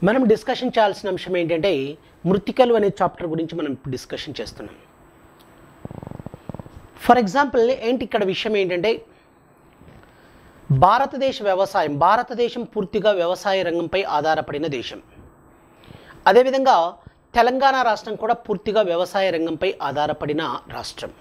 మనం డిస్కషన్ చేయాల్సిన అంశం ఏంటంటే మృతికలు అనే చాప్టర్ గురించి మనం ఇప్పుడు డిస్కషన్ చేస్తున్నాం ఫర్ ఎగ్జాంపుల్ ఏంటి ఇక్కడ విషయం ఏంటంటే భారతదేశ వ్యవసాయం భారతదేశం పూర్తిగా వ్యవసాయ రంగంపై ఆధారపడిన దేశం అదేవిధంగా తెలంగాణ రాష్ట్రం కూడా పూర్తిగా వ్యవసాయ రంగంపై ఆధారపడిన రాష్ట్రం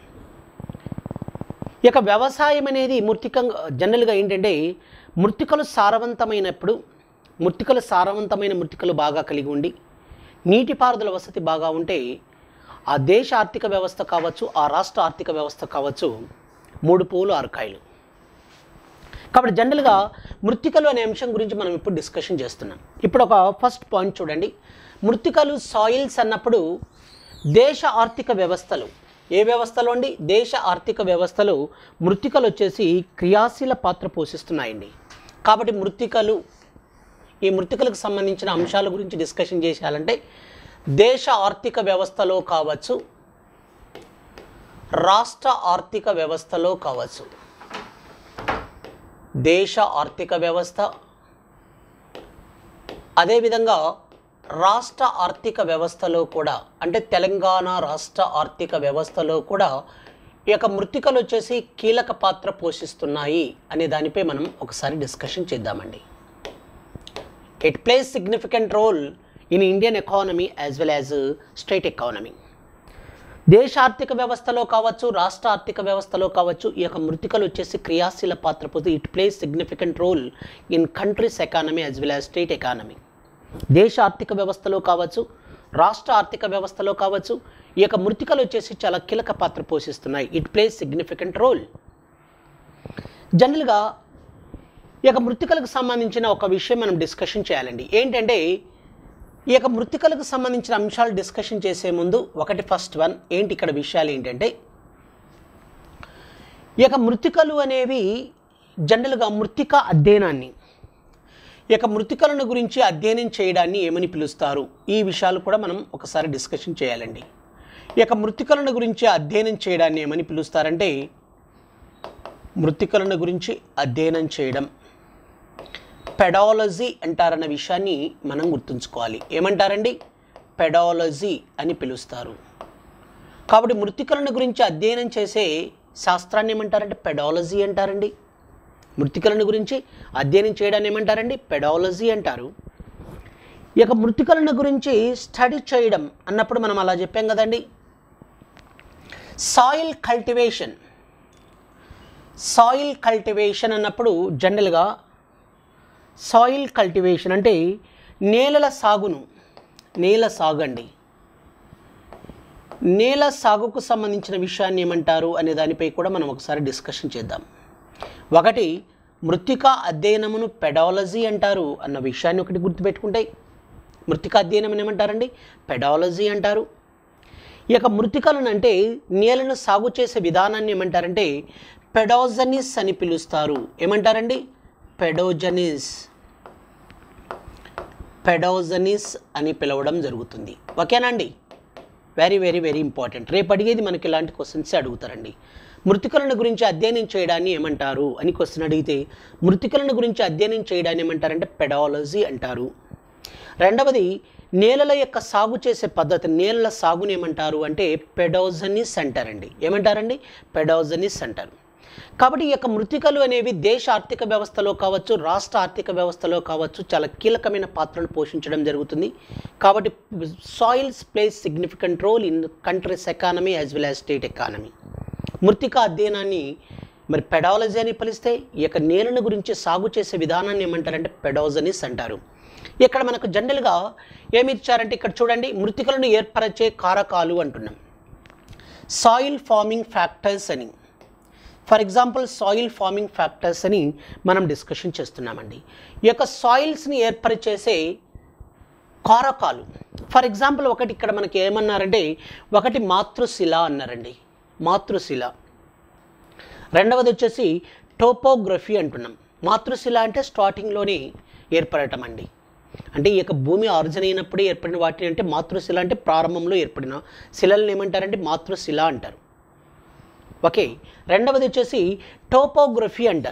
ఇక వ్యవసాయం అనేది మృతికంగా జనరల్గా ఏంటంటే మృతికలు సారవంతమైనప్పుడు మృతికలు సారవంతమైన మృతికలు బాగా కలిగి ఉండి నీటిపారుదల వసతి బాగా ఉంటే ఆ దేశ ఆర్థిక వ్యవస్థ కావచ్చు ఆ రాష్ట్ర ఆర్థిక వ్యవస్థ కావచ్చు మూడు పూలు ఆరు కాయలు కాబట్టి జనరల్గా మృతికలు అనే అంశం గురించి మనం ఇప్పుడు డిస్కషన్ చేస్తున్నాం ఇప్పుడు ఒక ఫస్ట్ పాయింట్ చూడండి మృతికలు సాయిల్స్ అన్నప్పుడు దేశ ఆర్థిక వ్యవస్థలు ఏ వ్యవస్థలో అండి దేశ ఆర్థిక వ్యవస్థలో మృతికలు వచ్చేసి క్రియాశీల పాత్ర పోషిస్తున్నాయండి కాబట్టి మృతికలు ఈ మృతికలకు సంబంధించిన అంశాల గురించి డిస్కషన్ చేసేయాలంటే దేశ ఆర్థిక వ్యవస్థలో కావచ్చు రాష్ట్ర ఆర్థిక వ్యవస్థలో కావచ్చు దేశ ఆర్థిక వ్యవస్థ అదేవిధంగా రాష్ట్ర ఆర్థిక వ్యవస్థలో కూడా అంటే తెలంగాణ రాష్ట్ర ఆర్థిక వ్యవస్థలో కూడా ఈ యొక్క మృతికలు వచ్చేసి కీలక పాత్ర పోషిస్తున్నాయి అనే దానిపై మనం ఒకసారి డిస్కషన్ చేద్దామండి it plays significant role in Indian economy as well as state economy దేశ ఆర్థిక వ్యవస్థలో కావచ్చు రాష్ట్ర ఆర్థిక వ్యవస్థలో కావచ్చు ఈ యొక్క మృతికలు వచ్చేసి క్రియాశీల పాత్ర పోతే it plays significant role in countries economy as well as state economy దేశ ఆర్థిక వ్యవస్థలో కావచ్చు రాష్ట్ర ఆర్థిక వ్యవస్థలో కావచ్చు ఈ యొక్క మృతికలు వచ్చేసి చాలా కీలక పాత్ర పోషిస్తున్నాయి ఇట్ ప్లేస్ సిగ్నిఫికెంట్ రోల్ జనరల్గా ఈ యొక్క మృతికలకు సంబంధించిన ఒక విషయం మనం డిస్కషన్ చేయాలండి ఏంటంటే ఈ యొక్క మృతికలకు సంబంధించిన అంశాలు డిస్కషన్ చేసే ముందు ఒకటి ఫస్ట్ వన్ ఏంటి ఇక్కడ విషయాలు ఏంటంటే ఈ యొక్క మృతికలు అనేవి జనరల్గా మృతిక అధ్యయనాన్ని ఈ యొక్క మృతికలను గురించి అధ్యయనం చేయడాన్ని ఏమని పిలుస్తారు ఈ విషయాలు కూడా మనం ఒకసారి డిస్కషన్ చేయాలండి ఈ యొక్క మృతికలను గురించి అధ్యయనం చేయడాన్ని ఏమని పిలుస్తారంటే మృతికలను గురించి అధ్యయనం చేయడం పెడాలజీ అంటారన్న విషయాన్ని మనం గుర్తుంచుకోవాలి ఏమంటారండి పెడాలజీ అని పిలుస్తారు కాబట్టి మృతికలను గురించి అధ్యయనం చేసే శాస్త్రాన్ని ఏమంటారంటే పెడాలజీ అంటారండి మృతికలను గురించి అధ్యయనం చేయడాన్ని ఏమంటారండి పెడాలజీ అంటారు ఈ యొక్క మృతికలను గురించి స్టడీ చేయడం అన్నప్పుడు మనం అలా చెప్పాం కదండి సాయిల్ కల్టివేషన్ సాయిల్ కల్టివేషన్ అన్నప్పుడు జనరల్గా సాయిల్ కల్టివేషన్ అంటే నేలల సాగును నేల సాగు అండి నేల సాగుకు సంబంధించిన విషయాన్ని ఏమంటారు అనే దానిపై కూడా మనం ఒకసారి డిస్కషన్ చేద్దాం ఒకటి మృతిక అధ్యయనమును పెడాలజీ అంటారు అన్న విషయాన్ని ఒకటి గుర్తుపెట్టుకుంటే మృతిక అధ్యయనం ఏమంటారండి పెడాలజీ అంటారు ఈ యొక్క మృతికలను అంటే నేలను సాగు చేసే విధానాన్ని ఏమంటారంటే పెడోజనిస్ అని పిలుస్తారు ఏమంటారండి పెడోజనిస్ పెడోజనిస్ అని పిలవడం జరుగుతుంది ఓకేనండి వెరీ వెరీ వెరీ ఇంపార్టెంట్ రేపు అడిగేది మనకి ఇలాంటి క్వశ్చన్స్ అడుగుతారండి మృతికలను గురించి అధ్యయనం చేయడాన్ని ఏమంటారు అని క్వశ్చన్ అడిగితే మృతికలను గురించి అధ్యయనం చేయడాన్ని ఏమంటారంటే పెడాలజీ అంటారు రెండవది నేలల యొక్క సాగు చేసే పద్ధతి నేలల సాగుని ఏమంటారు అంటే పెడోజనిస్ అంటారండి ఏమంటారండి పెడోజనిస్ అంటారు కాబట్టి ఈ యొక్క మృతికలు అనేవి దేశ ఆర్థిక వ్యవస్థలో కావచ్చు రాష్ట్ర ఆర్థిక వ్యవస్థలో కావచ్చు చాలా కీలకమైన పాత్రను పోషించడం జరుగుతుంది కాబట్టి soils plays significant role in countries economy as well as state economy మృతిక అధ్యయనాన్ని మరి పెడాలజీ అని పిలిస్తే ఈ యొక్క నేలను గురించి సాగు చేసే విధానాన్ని ఏమంటారంటే పెడోజనిస్ అంటారు ఇక్కడ మనకు జనరల్గా ఏమి ఇచ్చారంటే ఇక్కడ చూడండి మృతికలను ఏర్పరిచే కారకాలు అంటున్నాం సాయిల్ ఫార్మింగ్ ఫ్యాక్టర్స్ అని for example soil forming factors అని మనం డిస్కషన్ చేస్తున్నామండి ఈ యొక్క సాయిల్స్ని ఏర్పరిచేసే కారకాలు ఫర్ ఎగ్జాంపుల్ ఒకటి ఇక్కడ మనకి ఏమన్నారంటే ఒకటి మాతృశిల అన్నారండి మాతృశిల రెండవది వచ్చేసి టోపోగ్రఫీ అంటున్నాం మాతృశిల అంటే స్టార్టింగ్లోనే ఏర్పడటం అండి అంటే ఈ యొక్క భూమి ఆర్జన్ అయినప్పుడే ఏర్పడిన వాటిని అంటే మాతృశిల అంటే ప్రారంభంలో ఏర్పడిన శిలలను ఏమంటారంటే మాతృశిల అంటారు ఓకే రెండవది వచ్చేసి టోపోగ్రఫీ అంటారు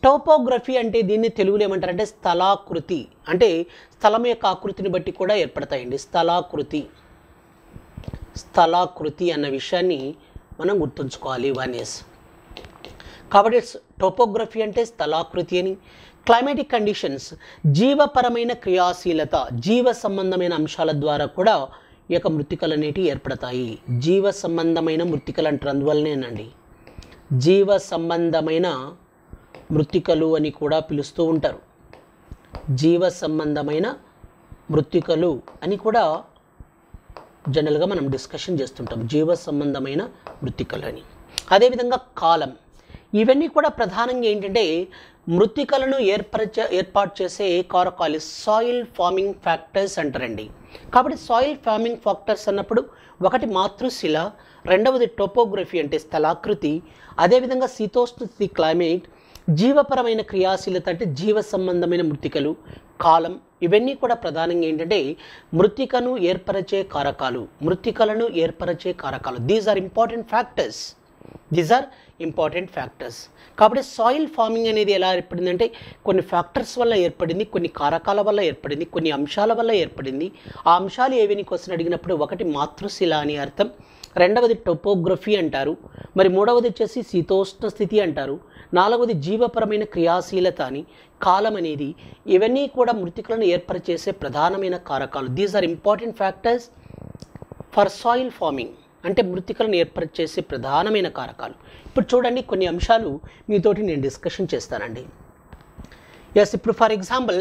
టోపోగ్రఫీ అంటే దీన్ని తెలుగులో ఏమంటారంటే స్థలాకృతి అంటే స్థలం యొక్క ఆకృతిని బట్టి కూడా ఏర్పడతాయండి స్థలాకృతి స్థలాకృతి అన్న విషయాన్ని మనం గుర్తుంచుకోవాలి వన్ ఇయర్స్ కాబట్టి టోపోగ్రఫీ అంటే స్థలాకృతి అని క్లైమేటిక్ కండిషన్స్ జీవపరమైన క్రియాశీలత జీవ సంబంధమైన అంశాల ద్వారా కూడా ఈ యొక్క మృతికలు అనేటివి ఏర్పడతాయి జీవ సంబంధమైన మృతికలు అంటారు అందువల్లనేనండి జీవ సంబంధమైన మృతికలు అని కూడా పిలుస్తూ ఉంటారు జీవ సంబంధమైన మృతికలు అని కూడా జనరల్గా మనం డిస్కషన్ చేస్తుంటాం జీవ సంబంధమైన మృతికలు అని అదేవిధంగా కాలం ఇవన్నీ కూడా ప్రధానంగా ఏంటంటే మృతికలను ఏర్పరచ ఏర్పాటు చేసే కారకాలు సాయిల్ ఫార్మింగ్ ఫ్యాక్టర్స్ అంటారండి కాబట్టి సాయిల్ ఫార్మింగ్ ఫ్యాక్టర్స్ అన్నప్పుడు ఒకటి మాతృశిల రెండవది టోపోగ్రఫీ అంటే స్థలాకృతి అదేవిధంగా శీతోష్ణ స్థితి క్లైమేట్ జీవపరమైన క్రియాశీలత అంటే జీవ సంబంధమైన మృతికలు కాలం ఇవన్నీ కూడా ప్రధానంగా ఏంటంటే మృతికను ఏర్పరచే కారకాలు మృతికలను ఏర్పరచే కారకాలు these are important factors these are important factors కాబట్టి సాయిల్ ఫార్మింగ్ అనేది ఎలా ఏర్పడిందంటే కొన్ని ఫ్యాక్టర్స్ వల్ల ఏర్పడింది కొన్ని కారకాల వల్ల ఏర్పడింది కొన్ని అంశాల వల్ల ఏర్పడింది ఆ అంశాలు ఏవిని క్వశ్చన్ అడిగినప్పుడు ఒకటి మాతృశిల అని అర్థం రెండవది టోపోగ్రఫీ అంటారు మరి మూడవది వచ్చేసి శీతోష్ణ స్థితి అంటారు నాలుగవది జీవపరమైన క్రియాశీలత అని కాలం అనేది ఇవన్నీ కూడా మృతికలను ఏర్పరిచేసే ప్రధానమైన కారకాలు these are important factors for soil forming అంటే మృతికలను ఏర్పరిచేసే ప్రధానమైన కారకాలు ఇప్పుడు చూడండి కొన్ని అంశాలు మీతోటి నేను డిస్కషన్ చేస్తానండి ఎస్ ఇప్పుడు ఫర్ ఎగ్జాంపుల్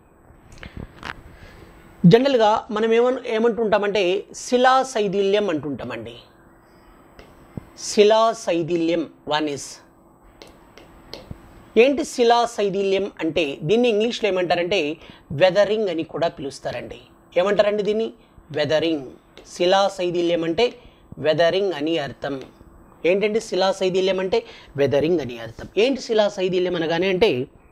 జనరల్గా మనం ఏమన్ ఏమంటుంటామంటే శిలా శైథిల్యం అంటుంటామండి శిలా శైథిల్యం వన్ ఇస్ ఏంటి శిలా శైథిల్యం అంటే దీన్ని ఇంగ్లీష్లో ఏమంటారంటే వెదరింగ్ అని కూడా పిలుస్తారండి ఏమంటారండి దీన్ని వెదరింగ్ శిలా శైథిల్యం అంటే వెదరింగ్ అని అర్థం ఏంటంటే శిలా శైథిల్యం అంటే వెదరింగ్ అని అర్థం ఏంటి శిలా శైథిల్యం అనగానే అంటే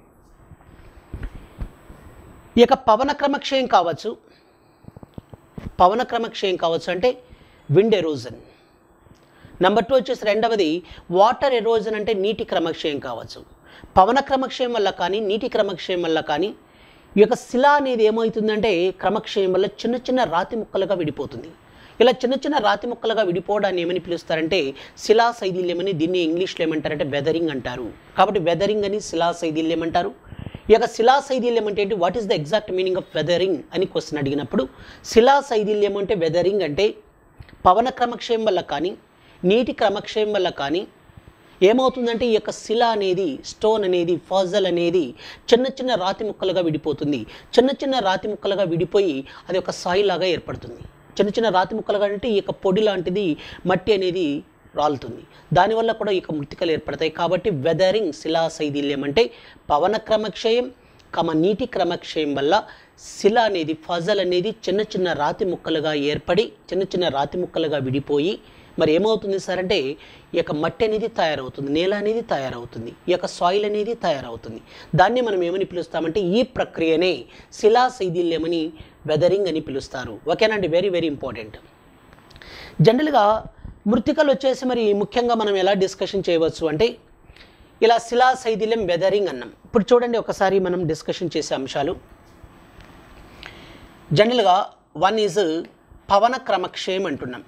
ఈ యొక్క పవన క్రమక్షయం కావచ్చు పవన క్రమక్షయం కావచ్చు అంటే విండ్ ఎరోజన్ నెంబర్ టూ వచ్చేసి రెండవది వాటర్ ఎరోజన్ అంటే నీటి క్రమక్షయం కావచ్చు పవన క్రమక్షయం వల్ల కానీ నీటి క్రమక్షయం వల్ల కానీ ఈ యొక్క శిల అనేది ఏమవుతుందంటే క్రమక్షయం వల్ల చిన్న చిన్న రాతి ముక్కలుగా విడిపోతుంది ఇలా చిన్న చిన్న రాతి ముక్కలుగా విడిపోవడాన్ని ఏమని పిలుస్తారంటే శిలా శైథిల్యం అని దీన్ని ఇంగ్లీష్లో ఏమంటారంటే వెదరింగ్ అంటారు కాబట్టి వెదరింగ్ అని శిలా శైథిల్యం అంటారు ఈ యొక్క శిలా శైథిల్యం అంటే ఏంటి what is the exact meaning of weathering అని క్వశ్చన్ అడిగినప్పుడు శిలా శైథిల్యం అంటే వెదరింగ్ అంటే పవన క్రమక్షయం వల్ల కానీ నీటి క్రమక్షయం వల్ల కానీ ఏమవుతుందంటే ఈ యొక్క శిల అనేది స్టోన్ అనేది ఫాజల్ అనేది చిన్న చిన్న రాతి ముక్కలుగా విడిపోతుంది చిన్న చిన్న రాతి ముక్కలుగా విడిపోయి అది ఒక సాయి లాగా ఏర్పడుతుంది చిన్న చిన్న రాతి ముక్కలుగా అంటే ఈ యొక్క పొడి లాంటిది మట్టి అనేది రాలుతుంది దానివల్ల కూడా ఈ యొక్క మృతికలు ఏర్పడతాయి కాబట్టి వెదరింగ్ శిలా శైథిల్యం అంటే పవన క్రమక్షయం కమ నీటి క్రమక్షయం వల్ల శిల అనేది ఫజల్ అనేది చిన్న చిన్న రాతి ముక్కలుగా ఏర్పడి చిన్న చిన్న రాతి ముక్కలుగా విడిపోయి మరి ఏమవుతుంది సార్ అంటే ఈ యొక్క మట్టి అనేది తయారవుతుంది నేల అనేది తయారవుతుంది ఈ యొక్క సాయిల్ అనేది తయారవుతుంది దాన్ని మనం ఏమని పిలుస్తామంటే ఈ ప్రక్రియనే శిలా శైథిల్యమని వెదరింగ్ అని పిలుస్తారు ఓకేనండి వెరీ వెరీ ఇంపార్టెంట్ జనరల్గా మృతికలు వచ్చేసి మరి ముఖ్యంగా మనం ఎలా డిస్కషన్ చేయవచ్చు అంటే ఇలా శిలా శైథిల్యం వెదరింగ్ అన్నాం ఇప్పుడు చూడండి ఒకసారి మనం డిస్కషన్ చేసే అంశాలు జనరల్గా వన్ ఈజ్ పవన క్రమక్షయం అంటున్నాం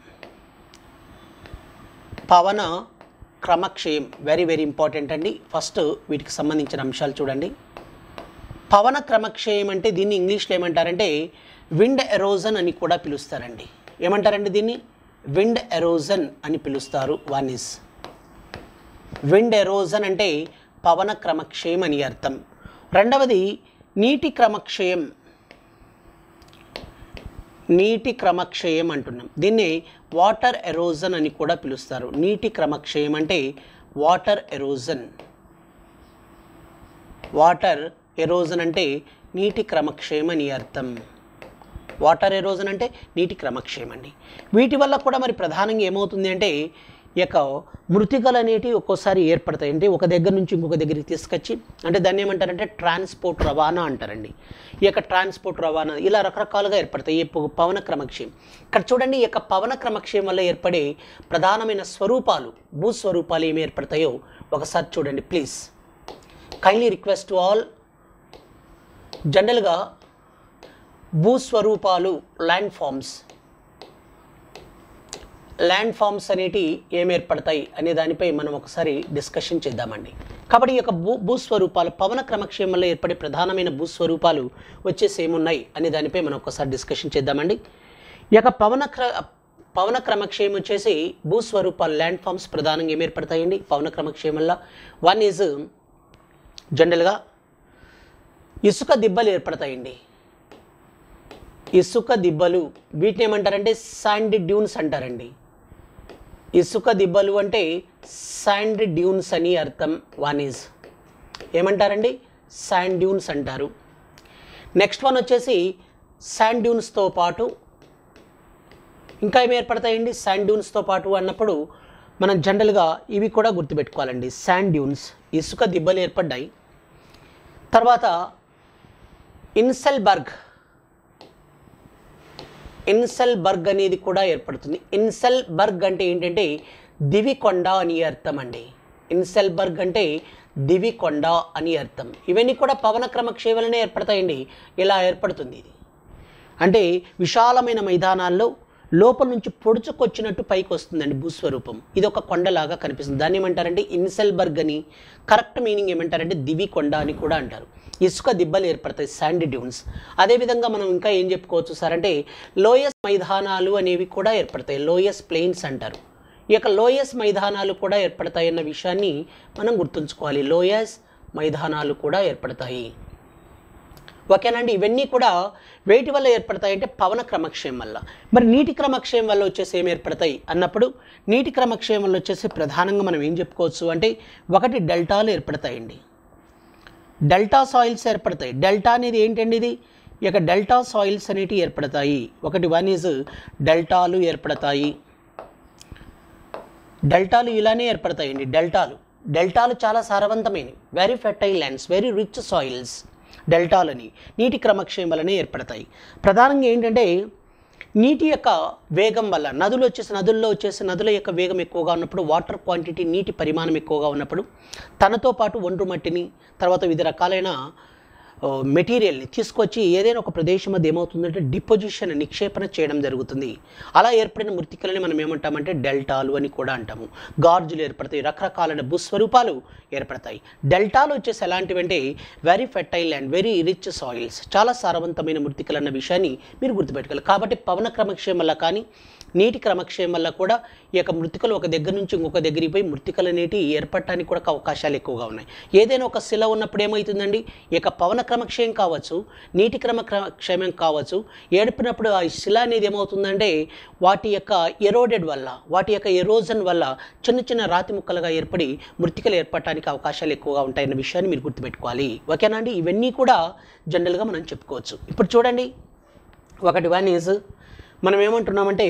పవన క్రమక్షయం వెరీ వెరీ ఇంపార్టెంట్ అండి ఫస్ట్ వీటికి సంబంధించిన అంశాలు చూడండి పవన క్రమక్షయం అంటే దీన్ని ఇంగ్లీష్లో ఏమంటారంటే విండ్ ఎరోజన్ అని కూడా పిలుస్తారండి ఏమంటారండి దీన్ని విండ్ ఎరోజన్ అని పిలుస్తారు వన్ ఇస్ విండ్ ఎరోజన్ అంటే పవన క్రమక్షయం అని అర్థం రెండవది నీటి క్రమక్షయం నీటి క్రమక్షయం అంటున్నాం దీన్ని వాటర్ ఎరోజన్ అని కూడా పిలుస్తారు నీటి క్రమక్షయం అంటే వాటర్ ఎరోజన్ వాటర్ ఎరోజన్ అంటే నీటి క్రమక్షయం అని అర్థం వాటర్ ఎరోజన్ అంటే నీటి క్రమక్షయం అండి వీటి వల్ల కూడా మరి ప్రధానంగా ఏమవుతుంది అంటే ఈ యొక్క మృతికలు అనేటివి ఒక్కోసారి ఏర్పడతాయి అంటే ఒక దగ్గర నుంచి ఇంకొక దగ్గరికి తీసుకొచ్చి అంటే దాన్ని ఏమంటారంటే ట్రాన్స్పోర్ట్ రవాణా అంటారండి ఈ యొక్క ట్రాన్స్పోర్ట్ రవాణా ఇలా రకరకాలుగా ఏర్పడతాయి ఈ ప- పవన క్రమక్షయం ఇక్కడ చూడండి ఈ యొక్క పవన క్రమక్షయం వల్ల ఏర్పడే ప్రధానమైన స్వరూపాలు భూస్వరూపాలు ఏమి ఏర్పడతాయో ఒకసారి చూడండి please kindly request to all జనరల్గా భూస్వరూపాలు ల్యాండ్ ఫామ్స్ ల్యాండ్ ఫామ్స్ అనేటి ఏం ఏర్పడతాయి అనే దానిపై మనం ఒకసారి డిస్కషన్ చేద్దామండి కాబట్టి ఈ యొక్క భూ భూస్వరూపాలు పవన క్రమక్షేమంలో ఏర్పడే ప్రధానమైన భూస్వరూపాలు వచ్చేసి ఏమున్నాయి అనే దానిపై మనం ఒకసారి డిస్కషన్ చేద్దామండి ఈ యొక్క పవన క్ర పవన క్రమక్షేమం వచ్చేసి భూస్వరూపాలు ల్యాండ్ ఫామ్స్ ప్రధానంగా ఏం ఏర్పడతాయండి పవన క్రమక్షేమంలో వన్ ఈజ్ జనరల్గా ఇసుక దిబ్బలు ఏర్పడతాయండి ఇసుక దిబ్బలు వీటిని ఏమంటారంటే శాండ్ డ్యూన్స్ అంటారండి ఇసుక దిబ్బలు అంటే శాండ్ డ్యూన్స్ అని అర్థం వన్ ఈజ్ ఏమంటారండి శాండ్ డ్యూన్స్ అంటారు నెక్స్ట్ వన్ వచ్చేసి శాండ్ డ్యూన్స్తో పాటు ఇంకా ఏమి ఏర్పడతాయండి శాండ్ డ్యూన్స్తో పాటు అన్నప్పుడు మనం జనరల్గా ఇవి కూడా గుర్తుపెట్టుకోవాలండి శాండ్ డ్యూన్స్ ఇసుక దిబ్బలు ఏర్పడ్డాయి తర్వాత ఇన్సెల్బర్గ్ ఇన్సెల్బర్గ్ అనేది కూడా ఏర్పడుతుంది ఇన్సెల్బర్గ్ అంటే ఏంటంటే దివికొండ అని అర్థం అండి ఇన్సెల్బర్గ్ అంటే దివికొండ అని అర్థం ఇవన్నీ కూడా పవన క్రమక్షేమలనే ఏర్పడతాయండి ఇలా ఏర్పడుతుంది ఇది అంటే విశాలమైన మైదానాల్లో లోపల నుంచి పొడుచుకొచ్చినట్టు పైకి వస్తుందండి భూస్వరూపం ఇది ఒక కొండలాగా కనిపిస్తుంది దాన్ని ఏమంటారంటే ఇన్సెల్బర్గ్ అని కరెక్ట్ మీనింగ్ ఏమంటారంటే దివి కొండ అని కూడా అంటారు ఇసుక దిబ్బలు ఏర్పడతాయి శాండ్ డ్యూన్స్ అదేవిధంగా మనం ఇంకా ఏం చెప్పుకోవచ్చు సార్ అంటే లోయస్ మైదానాలు అనేవి కూడా ఏర్పడతాయి లోయస్ ప్లెయిన్స్ అంటారు ఈ యొక్క లోయస్ మైదానాలు కూడా ఏర్పడతాయి అన్న విషయాన్ని మనం గుర్తుంచుకోవాలి లోయస్ మైదానాలు కూడా ఏర్పడతాయి ఓకేనండి ఇవన్నీ కూడా వేటి వల్ల ఏర్పడతాయి అంటే పవన క్రమక్షయం వల్ల మరి నీటి క్రమక్షయం వల్ల వచ్చేసి ఏం ఏర్పడతాయి అన్నప్పుడు నీటి క్రమక్షయం వల్ల వచ్చేసి ప్రధానంగా మనం ఏం చెప్పుకోవచ్చు అంటే ఒకటి డెల్టాలు ఏర్పడతాయండి డెల్టా సాయిల్స్ ఏర్పడతాయి డెల్టా అనేది ఏంటండి ఇది ఈ యొక్క డెల్టా సాయిల్స్ అనేటివి ఏర్పడతాయి ఒకటి వన్ ఈజ్ డెల్టాలు ఏర్పడతాయి డెల్టాలు ఇలానే ఏర్పడతాయండి డెల్టాలు డెల్టాలు చాలా సారవంతమైనవి very fertile lands very rich soils డెల్టాలని నీటి క్రమక్షయం వలనే ఏర్పడతాయి ప్రధానంగా ఏంటంటే నీటి యొక్క వేగం వల్ల నదులు వచ్చేసి నదుల్లో వచ్చేసి నదుల యొక్క వేగం ఎక్కువగా ఉన్నప్పుడు వాటర్ క్వాంటిటీ నీటి పరిమాణం ఎక్కువగా ఉన్నప్పుడు తనతో పాటు ఒండ్రు మట్టిని తర్వాత వివిధ రకాలైన ఆ, మెటీరియల్ని తీసుకొచ్చి ఏదైనా ఒక ప్రదేశం అది ఏమవుతుందంటే డిపోజిషన్ నిక్షేపణ చేయడం జరుగుతుంది అలా ఏర్పడిన మృతికలని మనం ఏమంటామంటే డెల్టాలు అని కూడా అంటాము గార్జులు ఏర్పడతాయి రకరకాలైన భూస్వరూపాలు ఏర్పడతాయి డెల్టాలు వచ్చేసి ఎలాంటివంటే very fertile and very rich soils చాలా సారవంతమైన మృతికలు అన్న విషయాన్ని మీరు గుర్తుపెట్టుకోవాలి కాబట్టి పవన క్రమక్షయం వల్ల కానీ నీటి క్రమక్షయం వల్ల కూడా ఈ యొక్క మృతికలు ఒక దగ్గర నుంచి ఇంకొక దగ్గరికి పోయి మృతికలు అనేటి ఏర్పడటానికి కూడా అవకాశాలు ఎక్కువగా ఉన్నాయి ఏదైనా ఒక శిల ఉన్నప్పుడు ఏమవుతుందండి ఈ యొక్క పవన క్రమక్షయం కావచ్చు నీటి క్రమ క్షేమం కావచ్చు ఏడిపినప్పుడు ఆ శిల అనేది ఏమవుతుందంటే వాటి యొక్క ఎరోడెడ్ వల్ల వాటి యొక్క ఎరోజన్ వల్ల చిన్న చిన్న రాతి ముక్కలుగా ఏర్పడి మృతికలు ఏర్పడటానికి అవకాశాలు ఎక్కువగా ఉంటాయన్న విషయాన్ని మీరు గుర్తుపెట్టుకోవాలి ఓకేనా అండి ఇవన్నీ కూడా జనరల్గా మనం చెప్పుకోవచ్చు ఇప్పుడు చూడండి ఒకటి వన్ ఈజ్ మనం ఏమంటున్నామంటే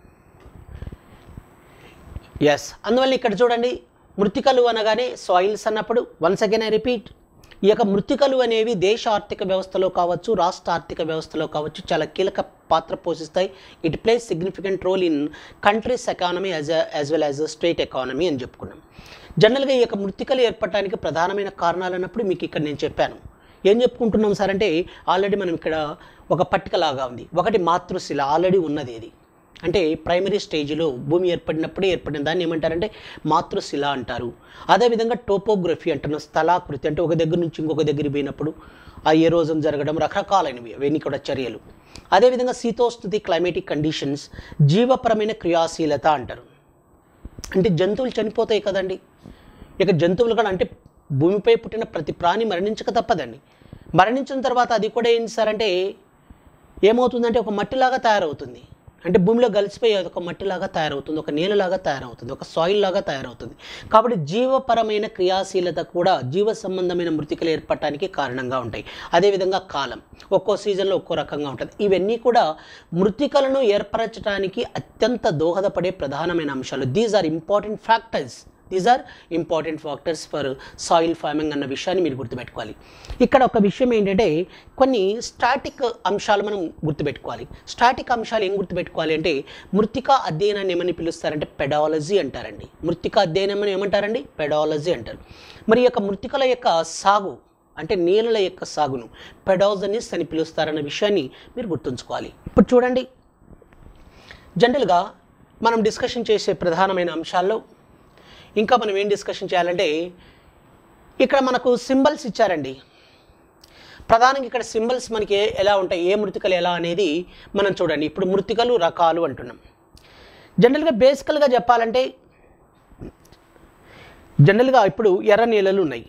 ఎస్ అందువల్ల ఇక్కడ చూడండి మృతికలు అనగానే సాయిల్స్ అన్నప్పుడు వన్స్ అగైన్ ఐ రిపీట్ ఈ యొక్క మృతికలు అనేవి దేశ ఆర్థిక వ్యవస్థలో కావచ్చు రాష్ట్ర ఆర్థిక వ్యవస్థలో కావచ్చు చాలా కీలక పాత్ర పోషిస్తాయి it plays significant role in countries economy as as well as state economy అని చెప్పుకున్నాం జనరల్గా ఈ యొక్క మృతికలు ఏర్పడటానికి ప్రధానమైన కారణాలు అన్నప్పుడు మీకు ఇక్కడ నేను చెప్పాను ఏం చెప్పుకుంటున్నాం సార్ అంటే ఆల్రెడీ మనం ఇక్కడ ఒక పట్టిక లాగా ఉంది ఒకటి మాతృశిల ఆల్రెడీ ఉన్నది ఇది అంటే ప్రైమరీ స్టేజ్లో భూమి ఏర్పడినప్పుడే ఏర్పడిన దాన్ని ఏమంటారంటే మాతృశిల అంటారు అదేవిధంగా టోపోగ్రఫీ అంటున్న స్థలాకృతి అంటే ఒక దగ్గర నుంచి ఇంకొక దగ్గర పోయినప్పుడు ఆ ఎరోజన్ జరగడం రకరకాలైనవి అవన్నీ కూడా చర్యలు అదేవిధంగా శీతోస్థితి క్లైమేటిక్ కండిషన్స్ జీవపరమైన క్రియాశీలత అంటారు అంటే జంతువులు చనిపోతాయి కదండి ఇక జంతువులు కూడా అంటే భూమిపై పుట్టిన ప్రతి ప్రాణి మరణించక తప్పదండి మరణించిన తర్వాత అది కూడా ఏంటి సార్ అంటే ఏమవుతుందంటే ఒక మట్టిలాగా తయారవుతుంది అంటే భూమిలో కలిసిపోయి అది ఒక మట్టిలాగా తయారవుతుంది ఒక నేలలాగా తయారవుతుంది ఒక సాయిల్ లాగా తయారవుతుంది కాబట్టి జీవపరమైన క్రియాశీలత కూడా జీవ సంబంధమైన మృతికలు ఏర్పడటానికి కారణంగా ఉంటాయి అదేవిధంగా కాలం ఒక్కో సీజన్లో ఒక్కో రకంగా ఉంటుంది ఇవన్నీ కూడా మృతికలను ఏర్పరచడానికి అత్యంత దోహదపడే ప్రధానమైన అంశాలు these are important factors these are important factors for soil forming అన్న విషయాన్ని మీరు గుర్తుపెట్టుకోవాలి ఇక్కడ ఒక విషయం ఏంటంటే కొన్ని స్టాటిక్ అంశాలు మనం గుర్తుపెట్టుకోవాలి స్టాటిక్ అంశాలు ఏం గుర్తుపెట్టుకోవాలి అంటే మృతికా అధ్యయనాన్ని ఏమని పిలుస్తారంటే పెడాలజీ అంటారండి మృతికా అధ్యయనం అని ఏమంటారండి పెడాలజీ అంటారు మరి ఈ యొక్క మృతికల యొక్క సాగు అంటే నీళ్ళ యొక్క సాగును పెడాజనిస్ అని పిలుస్తారన్న విషయాన్ని మీరు గుర్తుంచుకోవాలి ఇప్పుడు చూడండి జనరల్గా మనం డిస్కషన్ చేసే ప్రధానమైన అంశాల్లో ఇంకా మనం ఏం డిస్కషన్ చేయాలంటే ఇక్కడ మనకు సింబల్స్ ఇచ్చారండి ప్రధానంగా ఇక్కడ సింబల్స్ మనకి ఏ- ఎలా ఉంటాయి ఏ మృతికలు ఎలా అనేది మనం చూడండి ఇప్పుడు మృతికలు రకాలు అంటున్నాం జనరల్గా బేసికల్గా చెప్పాలంటే జనరల్గా ఇప్పుడు ఎర్ర నీళ్ళలు ఉన్నాయి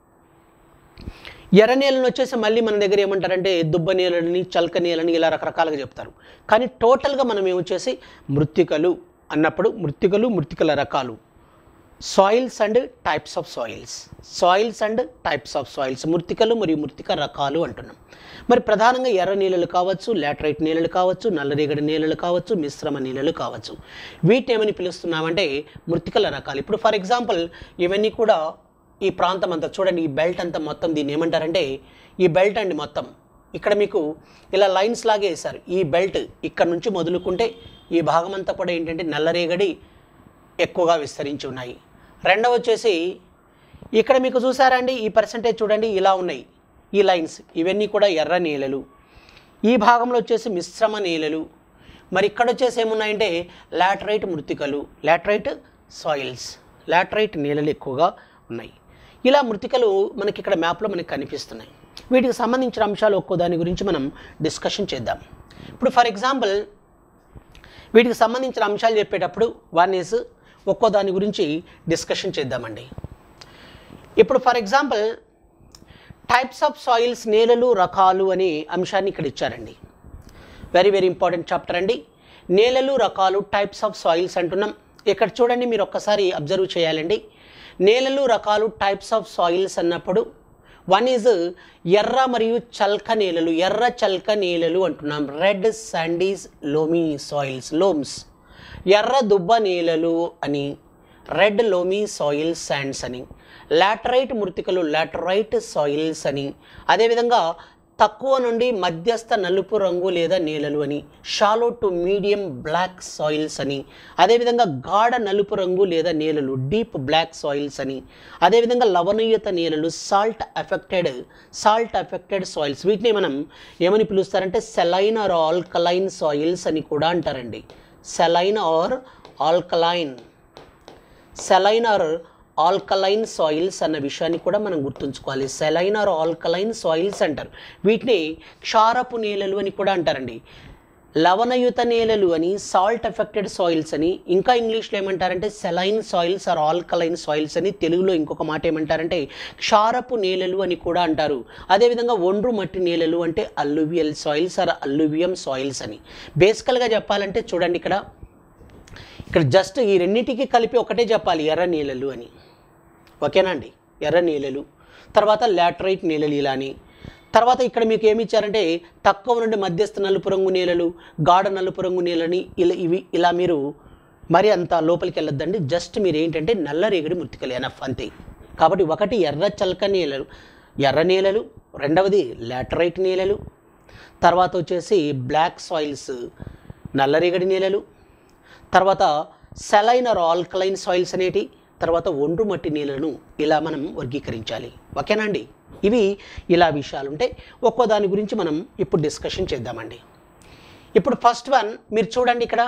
ఎర్ర నీళ్ళని వచ్చేసి మళ్ళీ మన దగ్గర ఏమంటారంటే దుబ్బ నీళ్ళని చల్క నీళ్ళని ఇలా రకరకాలుగా చెప్తారు కానీ టోటల్గా మనం ఏమొచ్చేసి మృత్తికలు అన్నప్పుడు మృత్తికలు మృత్తికల రకాలు soils and types of soils soils and types of soils మృత్తికలు మరియు మృత్తిక రకాలు అంటున్నాం మరి ప్రధానంగా ఎర్ర నీళ్ళలు కావచ్చు లాటరైట్ నీళ్ళలు కావచ్చు నల్లరేగడి నీళ్ళలు కావచ్చు మిశ్రమ నీళ్ళలు కావచ్చు వీటిని ఏమని పిలుస్తున్నామంటే మృత్తికల రకాలు ఇప్పుడు ఫర్ ఎగ్జాంపుల్ ఇవన్నీ కూడా ఈ ప్రాంతం అంతా చూడండి ఈ బెల్ట్ అంతా మొత్తం దీన్ని ఏమంటారంటే ఈ బెల్ట్ అండి మొత్తం ఇక్కడ మీకు ఇలా లైన్స్ లాగే వేశారు ఈ బెల్ట్ ఇక్కడ నుంచి మొదలుకుంటే ఈ భాగం అంతా కూడా ఏంటంటే నల్లరేగడి ఎక్కువగా విస్తరించి ఉన్నాయి రెండవ వచ్చేసి ఇక్కడ మీకు చూసారా అండి ఈ పర్సంటేజ్ చూడండి ఇలా ఉన్నాయి ఈ లైన్స్ ఇవన్నీ కూడా ఎర్ర నీళ్ళలు ఈ భాగంలో వచ్చేసి మిశ్రమ నీళ్ళలు మరి ఇక్కడ వచ్చేసి ఏమున్నాయంటే లాటరైట్ మృతికలు లాటరైట్ సాయిల్స్ లాటరైట్ నీళ్ళలు ఎక్కువగా ఉన్నాయి ఇలా మృతికలు మనకి ఇక్కడ మ్యాప్లో మనకి కనిపిస్తున్నాయి వీటికి సంబంధించిన అంశాలు ఒక్కో దాని గురించి మనం డిస్కషన్ చేద్దాం ఇప్పుడు ఫర్ ఎగ్జాంపుల్ వీటికి సంబంధించిన అంశాలు చెప్పేటప్పుడు వన్ ఈజ్ ఒక్కో దాని గురించి డిస్కషన్ చేద్దామండి ఇప్పుడు for example types of soils నేలలు రకాలు అనే అంశాన్ని ఇక్కడ ఇచ్చారండి వెరీ వెరీ ఇంపార్టెంట్ చాప్టర్ అండి నేలలు రకాలు టైప్స్ ఆఫ్ సాయిల్స్ అంటున్నాం ఇక్కడ చూడండి మీరు ఒక్కసారి అబ్జర్వ్ చేయాలండి నేలలు రకాలు టైప్స్ ఆఫ్ సాయిల్స్ అన్నప్పుడు వన్ ఈజ్ ఎర్ర మరియు చల్క నేలలు ఎర్ర చల్క నేలలు అంటున్నాం red sandies loamy soils loams ఎర్ర దుబ్బ నేలలు అని రెడ్ లోమీ సాయిల్ శాండ్స్ అని లాటరైట్ మృతికలు లాటరైట్ సాయిల్స్ అని అదేవిధంగా తక్కువ నుండి మధ్యస్థ నలుపు రంగు లేదా నేలలు అని shallow to medium black soils అని అదేవిధంగా గాఢ నలుపు రంగు లేదా నేలలు డీప్ బ్లాక్ సాయిల్స్ అని అదేవిధంగా లవణీయత నేలలు salt affected salt affected soils వీటిని మనం ఏమని పిలుస్తారంటే సెలైన్ ఆర్ ఆల్కలైన్ సాయిల్స్ అని కూడా అంటారండి saline or alkaline saline or alkaline soils అన్న విషయాన్ని కూడా మనం గుర్తుంచుకోవాలి సెలైన్ ఆర్ ఆల్కలైన్ సాయిల్స్ అంటారు వీటిని క్షారపు నేలలు అని కూడా అంటారండి లవణయుత నేలలు అని సాల్ట్ ఎఫెక్టెడ్ సాయిల్స్ అని ఇంకా ఇంగ్లీష్లో ఏమంటారంటే saline soils or alkaline soils అని తెలుగులో ఇంకొక మాట ఏమంటారంటే క్షారపు నేలలు అని కూడా అంటారు అదేవిధంగా ఒండ్రు మట్టి నేలలు అంటే alluvial soils or alluvium soils అని బేసికల్గా చెప్పాలంటే చూడండి ఇక్కడ ఇక్కడ జస్ట్ ఈ రెండింటికి కలిపి ఒకటే చెప్పాలి ఎర్ర నీళ్ళలు అని ఓకేనా అండి ఎర్ర నీళ్ళలు తర్వాత లాటరైట్ నీళ్ళలు ఇలా అని తర్వాత ఇక్కడ మీకు ఏమి ఇచ్చారంటే తక్కువ నుండి మధ్యస్థ నలుపు రంగు నీళ్ళలు గాఢ నలుపు రంగు నీళ్ళని ఇలా ఇవి ఇలా మీరు మరి అంత లోపలికి వెళ్ళొద్దండి జస్ట్ మీరు ఏంటంటే నల్లరేగడి మృతికలు ఎనఫ్ అంతే కాబట్టి ఒకటి ఎర్ర చల్క నీళ్ళలు ఎర్ర నీళ్ళలు రెండవది లాటరైట్ నీళ్ళలు తర్వాత వచ్చేసి బ్లాక్ సాయిల్స్ నల్లరేగడి నీళ్ళలు తర్వాత సెలైన్ ఆర్ ఆల్కలైన్ సాయిల్స్ అనేటి తర్వాత ఒండ్రు మట్టి నీళ్ళను ఇలా మనం వర్గీకరించాలి ఓకేనా అండి ఇవి ఇలా విషయాలు ఉంటే ఒక్కో దాని గురించి మనం ఇప్పుడు డిస్కషన్ చేద్దామండి ఇప్పుడు ఫస్ట్ వన్ మీరు చూడండి ఇక్కడ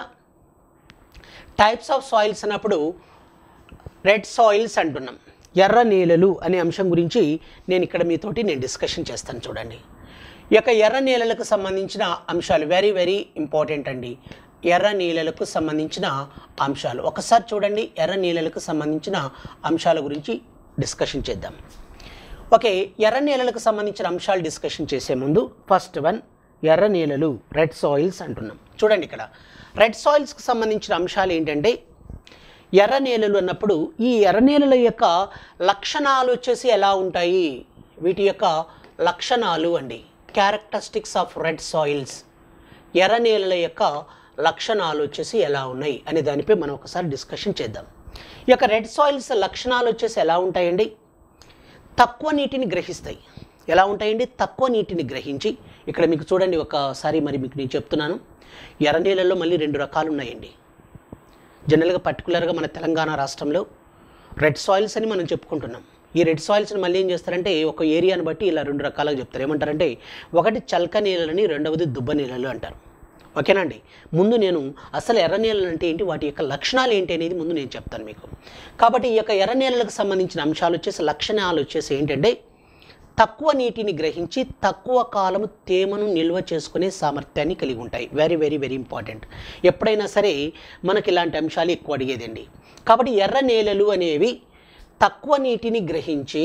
టైప్స్ ఆఫ్ సాయిల్స్ అన్నప్పుడు రెడ్ సాయిల్స్ అంటున్నాం ఎర్ర నేలలు అనే అంశం గురించి నేను ఇక్కడ మీతోటి నేను డిస్కషన్ చేస్తాను చూడండి ఈ యొక్క ఎర్ర నేలలకు సంబంధించిన అంశాలు వెరీ వెరీ ఇంపార్టెంట్ అండి ఎర్ర నీళ్ళలకు సంబంధించిన అంశాలు ఒకసారి చూడండి ఎర్ర నీళ్ళలకు సంబంధించిన అంశాల గురించి డిస్కషన్ చేద్దాం ఓకే ఎర్ర నేలలకు సంబంధించిన అంశాలు డిస్కషన్ చేసే ముందు ఫస్ట్ వన్ ఎర్ర నేలలు రెడ్ సాయిల్స్ అంటున్నాం చూడండి ఇక్కడ రెడ్ సాయిల్స్కి సంబంధించిన అంశాలు ఏంటంటే ఎర్ర నేలలు అన్నప్పుడు ఈ ఎర్ర నేలల యొక్క లక్షణాలు వచ్చేసి ఎలా ఉంటాయి వీటి యొక్క లక్షణాలు అండి క్యారెక్టరిస్టిక్స్ ఆఫ్ రెడ్ సాయిల్స్ ఎర్ర నేలల యొక్క లక్షణాలు వచ్చేసి ఎలా ఉన్నాయి అనే దానిపై మనం ఒకసారి డిస్కషన్ చేద్దాం ఈ యొక్క రెడ్ సాయిల్స్ లక్షణాలు వచ్చేసి ఎలా ఉంటాయండి తక్కువ నీటిని గ్రహిస్తాయి ఎలా ఉంటాయండి తక్కువ నీటిని గ్రహించి ఇక్కడ మీకు చూడండి ఒకసారి మరి మీకు నేను చెప్తున్నాను ఎర్ర నీళ్ళల్లో మళ్ళీ రెండు రకాలు ఉన్నాయండి జనరల్గా పర్టికులర్గా మన తెలంగాణ రాష్ట్రంలో రెడ్ సాయిల్స్ అని మనం చెప్పుకుంటున్నాం ఈ రెడ్ సాయిల్స్ని మళ్ళీ ఏం చేస్తారంటే ఒక ఏరియాని బట్టి ఇలా రెండు రకాలుగా చెప్తారు ఏమంటారంటే ఒకటి చల్క నీళ్ళని రెండవది దుబ్బ నీళ్ళలు అంటారు ఓకేనా అండి ముందు నేను అసలు ఎర్ర నీళ్ళలు అంటే ఏంటి వాటి యొక్క లక్షణాలు ఏంటి అనేది ముందు నేను చెప్తాను మీకు కాబట్టి ఈ యొక్క ఎర్ర నీళ్ళకు సంబంధించిన అంశాలు వచ్చేసి లక్షణాలు వచ్చేసి ఏంటంటే తక్కువ నీటిని గ్రహించి తక్కువ కాలము తేమను నిల్వ చేసుకునే సామర్థ్యాన్ని కలిగి ఉంటాయి వెరీ వెరీ వెరీ ఇంపార్టెంట్ ఎప్పుడైనా సరే మనకి ఇలాంటి అంశాలు ఎక్కువ అడిగేదండి కాబట్టి ఎర్ర నేలలు అనేవి తక్కువ నీటిని గ్రహించి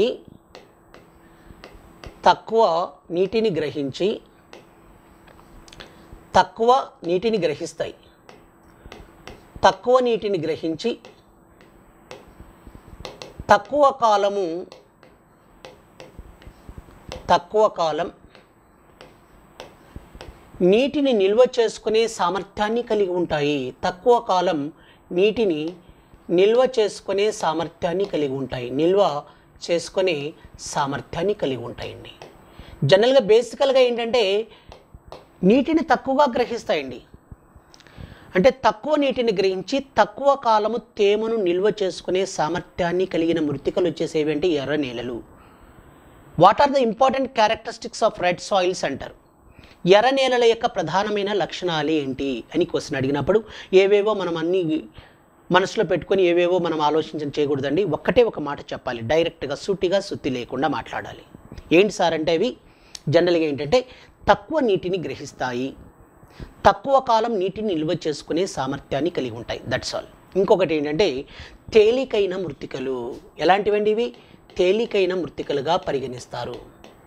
తక్కువ నీటిని గ్రహించి తక్కువ నీటిని గ్రహిస్తాయి తక్కువ నీటిని గ్రహించి తక్కువ కాలము తక్కువ కాలం నీటిని నిల్వ చేసుకునే సామర్థ్యాన్ని కలిగి ఉంటాయి తక్కువ కాలం నీటిని నిల్వ చేసుకునే సామర్థ్యాన్ని కలిగి ఉంటాయి నిల్వ చేసుకునే సామర్థ్యాన్ని కలిగి ఉంటాయండి జనరల్గా బేసికల్గా ఏంటంటే నీటిని తక్కువగా గ్రహిస్తాయండి అంటే తక్కువ నీటిని గ్రహించి తక్కువ కాలము తేమను నిల్వ చేసుకునే సామర్థ్యాన్ని కలిగిన మృతికలు వచ్చేసేవి అంటే ఎర్ర నేలలు what are the important characteristics of red soils అంటారు ఎర్ర నేలల యొక్క ప్రధానమైన లక్షణాలు ఏంటి అని క్వశ్చన్ అడిగినప్పుడు ఏవేవో మనం అన్ని మనసులో పెట్టుకొని ఏవేవో మనం ఆలోచించడం చేయకూడదండి ఒక్కటే ఒక మాట చెప్పాలి డైరెక్ట్గా సూటిగా సుత్తి లేకుండా మాట్లాడాలి ఏంటి సార్ అంటే అవి జనరల్గా ఏంటంటే తక్కువ నీటిని గ్రహిస్తాయి తక్కువ కాలం నీటిని నిల్వ చేసుకునే సామర్థ్యాన్ని కలిగి ఉంటాయి దట్స్ ఆల్ ఇంకొకటి ఏంటంటే తేలికైన మృతికలు ఎలాంటివండి ఇవి తేలికైన మృతికలుగా పరిగణిస్తారు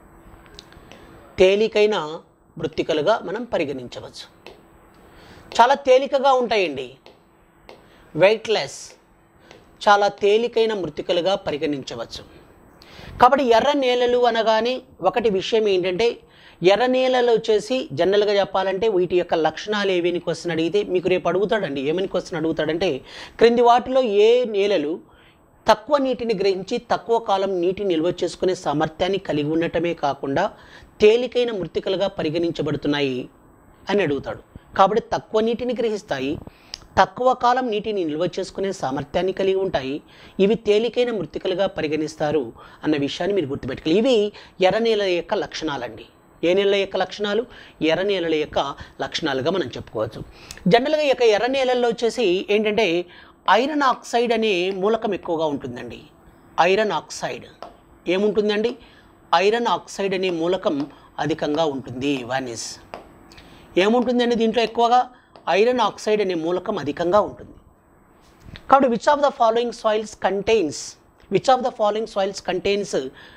తేలికైన మృతికలుగా మనం పరిగణించవచ్చు చాలా తేలికగా ఉంటాయండి వెయిట్లెస్ చాలా తేలికైన మృతికలుగా పరిగణించవచ్చు కాబట్టి ఎర్ర నేలలు అనగానే ఒకటి విషయం ఏంటంటే ఎర్ర నేలలు వచ్చేసి జనరల్గా చెప్పాలంటే వీటి యొక్క లక్షణాలు ఏవేని క్వశ్చన్ అడిగితే మీకు రేపు అడుగుతాడండి ఏమని క్వశ్చన్ అడుగుతాడంటే క్రింది వాటిలో ఏ నేలలు తక్కువ నీటిని గ్రహించి తక్కువ కాలం నీటి నిల్వ చేసుకునే సామర్థ్యాన్ని కలిగి ఉండటమే కాకుండా తేలికైన మృతికలుగా పరిగణించబడుతున్నాయి అని అడుగుతాడు కాబట్టి తక్కువ నీటిని గ్రహిస్తాయి తక్కువ కాలం నీటిని నిల్వ చేసుకునే సామర్థ్యాన్ని కలిగి ఉంటాయి ఇవి తేలికైన మృతికలుగా పరిగణిస్తారు అన్న విషయాన్ని మీరు గుర్తుపెట్టుకోవాలి ఇవి ఎర్ర నేలల యొక్క లక్షణాలండి ఏ నేలల యొక్క లక్షణాలు ఎర్ర నేలల యొక్క లక్షణాలుగా మనం చెప్పుకోవచ్చు జనరల్గా ఈ యొక్క ఎర్ర నేలల్లో వచ్చేసి ఏంటంటే ఐరన్ ఆక్సైడ్ అనే మూలకం ఎక్కువగా ఉంటుందండి ఐరన్ ఆక్సైడ్ ఏముంటుందండి ఐరన్ ఆక్సైడ్ అనే మూలకం అధికంగా ఉంటుంది వానిస్ ఏముంటుందండి దీంట్లో ఎక్కువగా ఐరన్ ఆక్సైడ్ అనే మూలకం అధికంగా ఉంటుంది కాబట్టి which of the following soils contains which of the following soils contains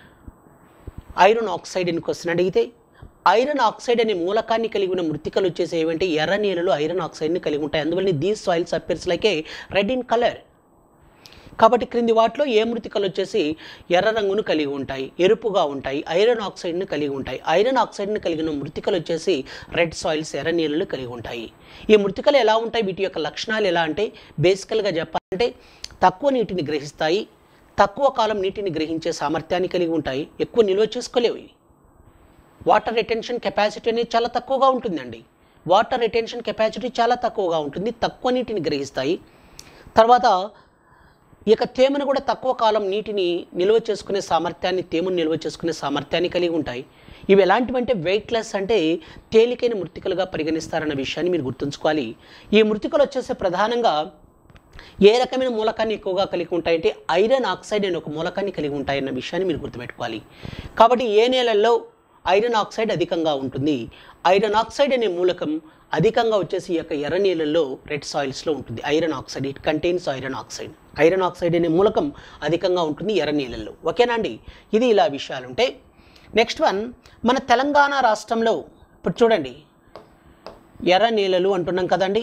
iron oxide అని క్వశ్చన్ అడిగితే ఐరన్ ఆక్సైడ్ అనే మూలకాన్ని కలిగి ఉన్న మృతికలు వచ్చేసి ఏమంటే ఎర్ర నీళ్ళలో ఐరన్ ఆక్సైడ్ని కలిగి ఉంటాయి అందువల్ల these soils appears like a red in colour కాబట్టి క్రింది వాటిలో ఏ మృతికలు వచ్చేసి ఎర్ర రంగును కలిగి ఉంటాయి ఎరుపుగా ఉంటాయి ఐరన్ ఆక్సైడ్ని కలిగి ఉంటాయి ఐరన్ ఆక్సైడ్ని కలిగిన మృతికలు వచ్చేసి రెడ్ సాయిల్స్ ఎర్ర నీళ్ళు కలిగి ఉంటాయి ఈ మృతికలు ఎలా ఉంటాయి వీటి యొక్క లక్షణాలు ఎలా అంటే బేసికల్గా చెప్పాలంటే తక్కువ నీటిని గ్రహిస్తాయి తక్కువ కాలం నీటిని గ్రహించే సామర్థ్యాన్ని కలిగి ఉంటాయి ఎక్కువ నిల్వ చేసుకోలేవు ఇవి వాటర్ రిటెన్షన్ కెపాసిటీ అనేది చాలా తక్కువగా ఉంటుందండి వాటర్ రిటెన్షన్ కెపాసిటీ చాలా తక్కువగా ఉంటుంది తక్కువ నీటిని గ్రహిస్తాయి తర్వాత ఈ యొక్క తేమను కూడా తక్కువ కాలం నీటిని నిల్వ చేసుకునే సామర్థ్యాన్ని తేమను నిల్వ చేసుకునే సామర్థ్యాన్ని కలిగి ఉంటాయి ఇవి ఎలాంటివంటే వెయిట్లెస్ అంటే తేలికైన మృతికలుగా పరిగణిస్తారన్న విషయాన్ని మీరు గుర్తుంచుకోవాలి ఈ మృతికలు వచ్చేసి ప్రధానంగా ఏ రకమైన మూలకాన్ని ఎక్కువగా కలిగి ఉంటాయంటే ఐరన్ ఆక్సైడ్ అనే ఒక మూలకాన్ని కలిగి ఉంటాయన్న విషయాన్ని మీరు గుర్తుపెట్టుకోవాలి కాబట్టి ఏ నేలల్లో ఐరన్ ఆక్సైడ్ అధికంగా ఉంటుంది ఐరన్ ఆక్సైడ్ అనే మూలకం అధికంగా వచ్చేసి ఈ యొక్క ఎర్ర నీళ్ళల్లో రెడ్ సాయిల్స్లో ఉంటుంది iron oxide it contains iron oxide iron oxide అనే మూలకం అధికంగా ఉంటుంది ఎర్ర నీళ్ళల్లో ఓకేనా అండి ఇది ఇలా విషయాలు ఉంటాయి నెక్స్ట్ వన్ మన తెలంగాణ రాష్ట్రంలో ఇప్పుడు చూడండి ఎర్ర నీళ్ళలు అంటున్నాం కదండి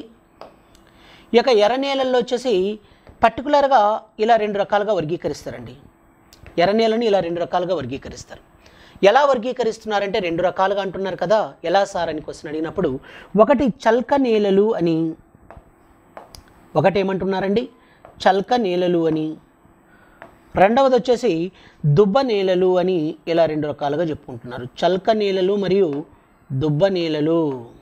ఈ యొక్క ఎర్ర నేలల్లో వచ్చేసి పర్టికులర్గా ఇలా రెండు రకాలుగా వర్గీకరిస్తారండి ఎర్ర నేలని ఇలా రెండు రకాలుగా వర్గీకరిస్తారు ఎలా వర్గీకరిస్తున్నారంటే రెండు రకాలుగా అంటున్నారు కదా ఎలా సార్ అని క్వశ్చన్ అడిగినప్పుడు ఒకటి చల్క నేలలు అని ఒకటి ఏమంటున్నారండి చల్క నేలలు అని రెండవది వచ్చేసి దుబ్బ నేలలు అని ఇలా రెండు రకాలుగా చెప్పుకుంటున్నారు చల్క నేలలు మరియు దుబ్బ నేలలు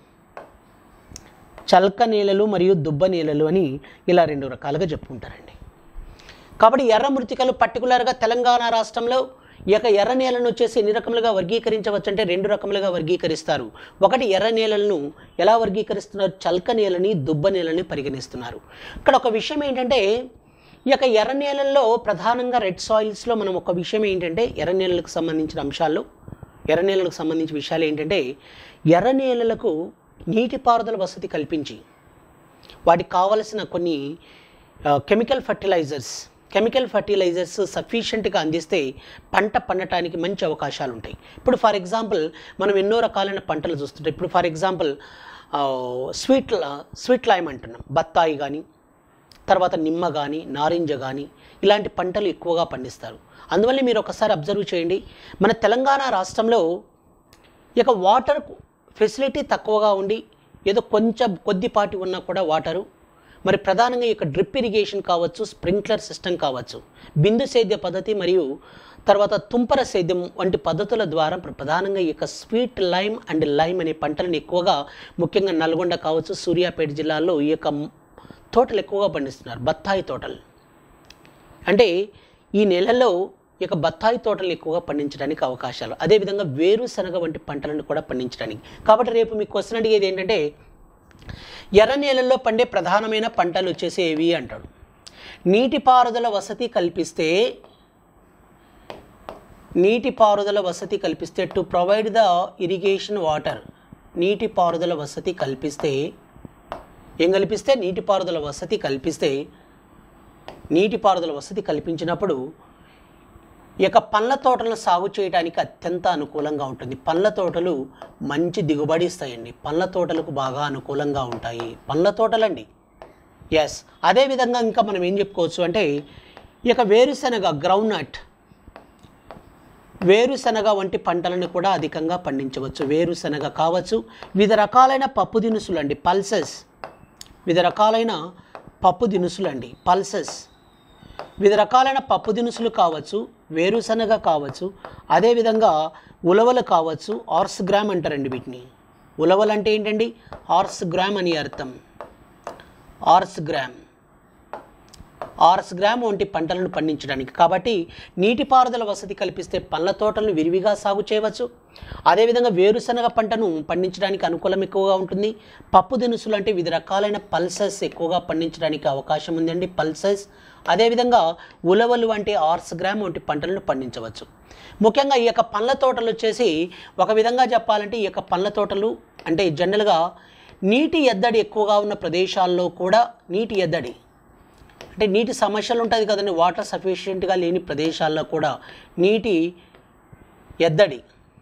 చల్క నేలలు మరియు దుబ్బ నేలలు అని ఇలా రెండు రకాలుగా చెప్పుకుంటారండి కాబట్టి ఎర్ర మృతికలు పర్టికులర్గా తెలంగాణ రాష్ట్రంలో ఈ యొక్క ఎర్ర నేలను వచ్చేసి ఎన్ని రకములుగా వర్గీకరించవచ్చు అంటే రెండు రకములుగా వర్గీకరిస్తారు ఒకటి ఎర్ర నేలలను ఎలా వర్గీకరిస్తున్నారు చల్క నేలని దుబ్బ నేలని పరిగణిస్తున్నారు ఇక్కడ ఒక విషయం ఏంటంటే ఈ యొక్క ఎర్ర నేలల్లో ప్రధానంగా రెడ్ సాయిల్స్లో మనం ఒక విషయం ఏంటంటే ఎర్ర నేలలకు సంబంధించిన అంశాల్లో ఎర్ర నేలలకు సంబంధించిన విషయాలు ఏంటంటే ఎర్ర నేలలకు నీటిపారుదల వసతి కల్పించి వాటికి కావలసిన కొన్ని కెమికల్ ఫర్టిలైజర్స్ కెమికల్ ఫర్టిలైజర్స్ సఫిషియెంట్గా అందిస్తే పంట పండటానికి మంచి అవకాశాలు ఉంటాయి ఇప్పుడు ఫర్ ఎగ్జాంపుల్ మనం ఎన్నో రకాలైన పంటలు చూస్తుంటాం ఇప్పుడు for example sweet sweet lime అంటున్నాం బత్తాయి కానీ తర్వాత నిమ్మ కానీ నారింజ కానీ ఇలాంటి పంటలు ఎక్కువగా పండిస్తారు అందువల్ల మీరు ఒకసారి అబ్జర్వ్ చేయండి మన తెలంగాణ రాష్ట్రంలో ఇక వాటర్ ఫెసిలిటీ తక్కువగా ఉండి ఏదో కొంచెం కొద్దిపాటి ఉన్నా కూడా వాటరు మరి ప్రధానంగా ఈ యొక్క డ్రిప్ ఇరిగేషన్ కావచ్చు స్ప్రింక్లర్ సిస్టమ్ కావచ్చు బిందు సేద్య పద్ధతి మరియు తర్వాత తుంపర సేద్యం వంటి పద్ధతుల ద్వారా ప్ర- ప్రధానంగా ఈ యొక్క స్వీట్ లైమ్ అండ్ లైమ్ అనే పంటలను ఎక్కువగా ముఖ్యంగా నల్గొండ కావచ్చు సూర్యాపేట జిల్లాలో ఈ యొక్క మ్- తోటలు ఎక్కువగా పండిస్తున్నారు బత్తాయి తోటలు అంటే ఈ నెలలో ఈ యొక్క బత్తాయి తోటలు ఎక్కువగా పండించడానికి అవకాశాలు అదేవిధంగా వేరుశనగ వంటి పంటలను కూడా పండించడానికి కాబట్టి రేపు మీకు క్వశ్చన్ అడిగేది ఏంటంటే ఎర్ర నేలల్లో పండే ప్రధానమైన పంటలు వచ్చేసి ఏవి అంటాడు నీటిపారుదల వసతి కల్పిస్తే నీటిపారుదల వసతి కల్పిస్తే to provide the irrigation water నీటిపారుదల వసతి కల్పిస్తే ఏం కల్పిస్తే నీటిపారుదల వసతి కల్పిస్తే నీటిపారుదల వసతి కల్పించినప్పుడు ఈ యొక్క పండ్ల తోటలను సాగు చేయడానికి అత్యంత అనుకూలంగా ఉంటుంది పండ్ల తోటలు మంచి దిగుబడి ఇస్తాయండి పండ్ల తోటలకు బాగా అనుకూలంగా ఉంటాయి పండ్ల తోటలండి ఎస్ అదేవిధంగా ఇంకా మనం ఏం చెప్పుకోవచ్చు అంటే ఈ యొక్క వేరుశనగ గ్రౌండ్ నట్ వేరుశనగ వంటి పంటలను కూడా అధికంగా పండించవచ్చు వేరుశనగ కావచ్చు వివిధ రకాలైన పప్పు దినుసులు అండి పల్సెస్ వివిధ రకాలైన పప్పు దినుసులు అండి పల్సెస్ వివిధ రకాలైన పప్పు దినుసులు కావచ్చు వేరుశనగ కావచ్చు అదేవిధంగా ఉలవలు కావచ్చు ఆర్స్ గ్రామ్ అంటారండి వీటిని ఉలవలు అంటే ఏంటండి ఆర్స్ గ్రామ్ అని అర్థం ఆర్స్ గ్రామ్ ఆర్స్ గ్రామ్ వంటి పంటలను పండించడానికి కాబట్టి నీటిపారుదల వసతి కల్పిస్తే పండ్ల తోటలను విరివిగా సాగు చేయవచ్చు అదేవిధంగా వేరుశనగ పంటను పండించడానికి అనుకూలం ఎక్కువగా ఉంటుంది పప్పు దినుసులు అంటే వివిధ రకాలైన పల్సెస్ ఎక్కువగా పండించడానికి అవకాశం ఉందండి పల్సెస్ అదేవిధంగా ఉలవలు వంటి ఆర్స్ గ్రామ్ వంటి పంటలను పండించవచ్చు ముఖ్యంగా ఈ యొక్క పండ్ల తోటలు వచ్చేసి ఒక విధంగా చెప్పాలంటే ఈ యొక్క పండ్ల తోటలు అంటే జనరల్గా నీటి ఎద్దడి ఎక్కువగా ఉన్న ప్రదేశాల్లో కూడా నీటి ఎద్దడి అంటే నీటి సమస్యలు ఉంటుంది కదండి వాటర్ సఫిషియెంట్గా లేని ప్రదేశాల్లో కూడా నీటి ఎద్దడి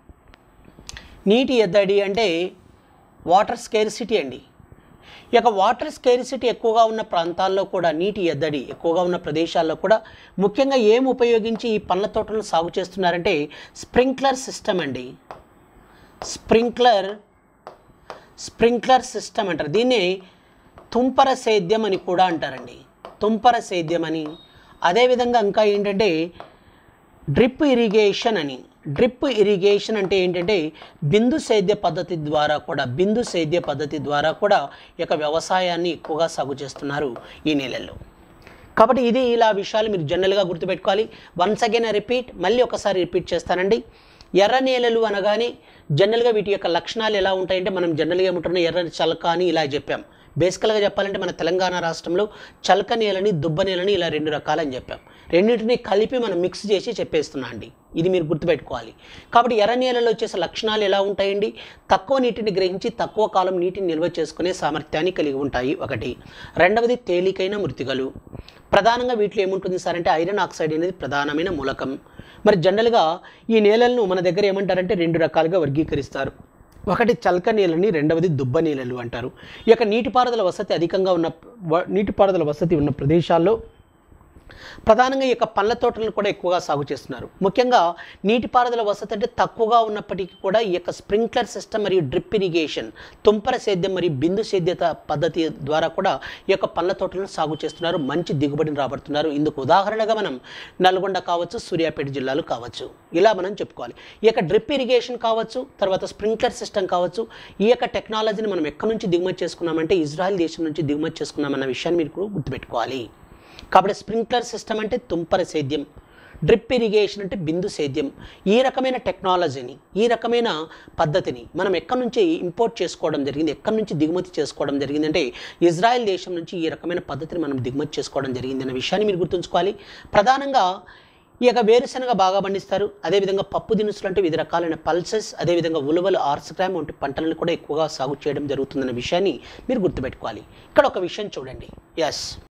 నీటి ఎద్దడి అంటే వాటర్ స్కేర్సిటీ అండి ఈ యొక్క వాటర్ స్కేర్సిటీ ఎక్కువగా ఉన్న ప్రాంతాల్లో కూడా నీటి ఎద్దడి ఎక్కువగా ఉన్న ప్రదేశాల్లో కూడా ముఖ్యంగా ఏం ఉపయోగించి ఈ పండ్ల తోటలను సాగు చేస్తున్నారంటే స్ప్రింక్లర్ సిస్టమ్ అండి స్ప్రింక్లర్ స్ప్రింక్లర్ సిస్టమ్ అంటారు దీన్ని తుంపర సేద్యం అని కూడా అంటారండి తుంపర సేద్యం అని అదేవిధంగా ఇంకా ఏంటంటే డ్రిప్ ఇరిగేషన్ అని డ్రిప్ ఇరిగేషన్ అంటే ఏంటంటే బిందు సేద్య పద్ధతి ద్వారా కూడా బిందు సేద్య పద్ధతి ద్వారా కూడా ఈ యొక్క వ్యవసాయాన్ని ఎక్కువగా సాగు చేస్తున్నారు ఈ నెలల్లో కాబట్టి ఇది ఇలా విషయాలు మీరు జనరల్గా గుర్తుపెట్టుకోవాలి వన్స్ అగైన్ రిపీట్ మళ్ళీ ఒకసారి రిపీట్ చేస్తానండి ఎర్ర నేలలు అనగానే జనరల్గా వీటి యొక్క లక్షణాలు ఎలా ఉంటాయంటే మనం జనరల్గా ఏమంటున్నాం ఎర్ర చలక అని ఇలా చెప్పాం బేసికల్గా చెప్పాలంటే మన తెలంగాణ రాష్ట్రంలో చలక నేలని దుబ్బ నేలని ఇలా రెండు రకాలని చెప్పాం రెండింటిని కలిపి మనం మిక్స్ చేసి చెప్పేస్తున్నా అండి ఇది మీరు గుర్తుపెట్టుకోవాలి కాబట్టి ఎర్ర నేలలో వచ్చేసే లక్షణాలు ఎలా ఉంటాయండి తక్కువ నీటిని గ్రహించి తక్కువ కాలం నీటిని నిల్వ చేసుకునే సామర్థ్యాన్ని కలిగి ఉంటాయి ఒకటి రెండవది తేలికైన మృతికలు ప్రధానంగా వీటిలో ఏముంటుంది సార్ అంటే ఐరన్ ఆక్సైడ్ అనేది ప్రధానమైన మూలకం మరి జనరల్గా ఈ నేలలను మన దగ్గర ఏమంటారంటే రెండు రకాలుగా వర్గీకరిస్తారు ఒకటి చల్క నేలని రెండవది దుబ్బ నేలలు అంటారు ఈ యొక్క నీటిపారుదల వసతి అధికంగా ఉన్న వ- నీటిపారుదల వసతి ఉన్న ప్రదేశాల్లో ప్రధానంగా ఈ యొక్క పండ్ల తోటలను కూడా ఎక్కువగా సాగు చేస్తున్నారు ముఖ్యంగా నీటిపారుదల వసతి అంటే తక్కువగా ఉన్నప్పటికీ కూడా ఈ యొక్క స్ప్రింక్లర్ సిస్టమ్ మరియు డ్రిప్ ఇరిగేషన్ తుంపర సేద్యం మరియు బిందు సేద్యత పద్ధతి ద్వారా కూడా ఈ యొక్క పండ్ల తోటలను సాగు చేస్తున్నారు మంచి దిగుబడిని రాబడుతున్నారు ఇందుకు ఉదాహరణగా మనం నల్గొండ కావచ్చు సూర్యాపేట జిల్లాలు కావచ్చు ఇలా మనం చెప్పుకోవాలి ఈ యొక్క డ్రిప్ ఇరిగేషన్ కావచ్చు తర్వాత స్ప్రింక్లర్ సిస్టమ్ కావచ్చు ఈ యొక్క టెక్నాలజీని మనం ఎక్కడి నుంచి దిగుమతి చేసుకున్నామంటే ఇజ్రాయెల్ దేశం నుంచి దిగుమతి చేసుకున్నామన్న విషయాన్ని మీరు కూడా గుర్తుపెట్టుకోవాలి కాబట్టి స్ప్రింక్లర్ సిస్టమ్ అంటే తుంపర సేద్యం డ్రిప్ ఇరిగేషన్ అంటే బిందు సేద్యం ఈ రకమైన టెక్నాలజీని ఈ రకమైన పద్ధతిని మనం ఎక్కడి నుంచి ఇంపోర్ట్ చేసుకోవడం జరిగింది ఎక్కడి నుంచి దిగుమతి చేసుకోవడం జరిగింది అంటే ఇజ్రాయెల్ దేశం నుంచి ఈ రకమైన పద్ధతిని మనం దిగుమతి చేసుకోవడం జరిగింది అనే విషయాన్ని మీరు గుర్తుంచుకోవాలి ప్రధానంగా ఈ యొక్క వేరుశనగ బాగా పండిస్తారు అదేవిధంగా పప్పు దినుసులు అంటే వివిధ రకాలైన పల్సెస్ అదేవిధంగా ఉలువలు ఆర్సగ్రామ్ వంటి పంటలను కూడా ఎక్కువగా సాగు చేయడం జరుగుతుందన్న విషయాన్ని మీరు గుర్తుపెట్టుకోవాలి ఇక్కడ ఒక విషయం చూడండి ఎస్